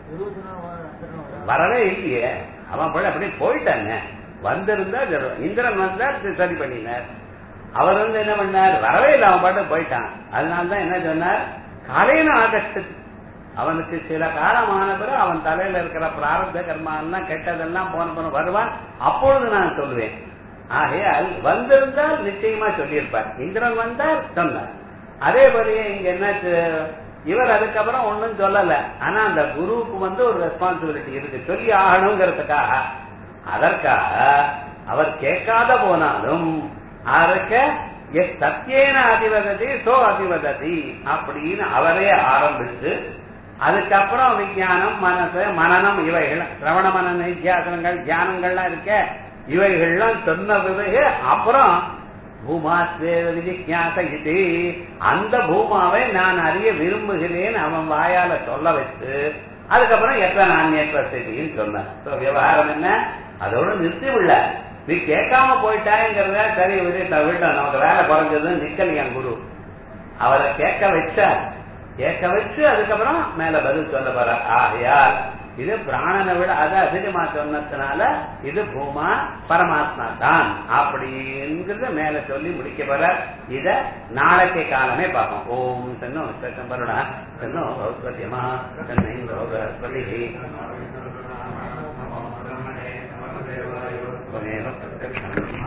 B: குரு
A: வரவே இல்லையே அவன் போல அப்படியே போயிட்டாங்க வந்திருந்தா ஜெரம். இந்திரன் வந்தா சரி பண்ணினார் அவர் வந்து என்ன பண்ணார் வரவே இல்லை அவன் பாட்டு போயிட்டான் அதனால தான் என்ன சொன்னார் காலையில ஆகஸ்ட் அவனுக்கு சில காலமான பிறகு அவன் தலையில இருக்கிற பிராரப்த கர்மாலாம் கெட்டதெல்லாம் போன போன வருவான் அப்பொழுது நான் சொல்லுவேன் ஆகையால் வந்திருந்தால் நிச்சயமா சொல்லியிருப்பார் இந்திரன் வந்தார் சொன்னார் அதே போலயே இங்க என்ன இவர் அதுக்கப்புறம் ஒண்ணும் சொல்லல ஆனா அந்த குருவுக்கு வந்து ஒரு ரெஸ்பான்சிபிலிட்டி இருக்கு சொல்லி ஆகணுங்கிறதுக்காக அதற்காக அவர் கேட்காத போனாலும் அதற்க எஸ் சத்தியேன அதிவததி சோ அதிவததி அப்படின்னு அவரே ஆரம்பிச்சு அதுக்கப்புறம் விஞ்ஞானம் மனசு மனநம் இவைகள் சிரவண மன நித்தியாசனங்கள் தியானங்கள்லாம் இருக்க இவைகள்லாம் சொன்ன பிறகு அப்புறம் பூமாஸ்வேத விஜிஞாச இது அந்த பூமாவை நான் அறிய விரும்புகிறேன் அவன் வாயால சொல்ல வச்சு அதுக்கப்புறம் எத்த நாண்யற்ற செய்தின்னு சொன்னான் So, விவகாரம் என்ன அதோட நிறுத்தி விடல நீ கேட்காம போயிட்டாங்கிறத சரி விடு விட்டோம் நமக்கு வேலை குறைஞ்சதுன்னு நிக்கலையான் குரு அவரை கேட்க வச்சார் கேட்க வச்சு அதுக்கப்புறம் மேல பதில் சொல்ல போற ஆகையால் இது பிராணனை விட அது அதிகமா சொன்னதுனால இது பூமா பரமாத்மா தான் அப்படிங்கிறத மேல சொல்லி முடிக்க போற இத நாளைக்கு காலமே பார்ப்போம் ஓம் சன்னோ சம்பருணா சன்னோ பௌஸ்வத்தியமா சன்னை பரஸ்பதி त्वमेव प्रत्यक्षम्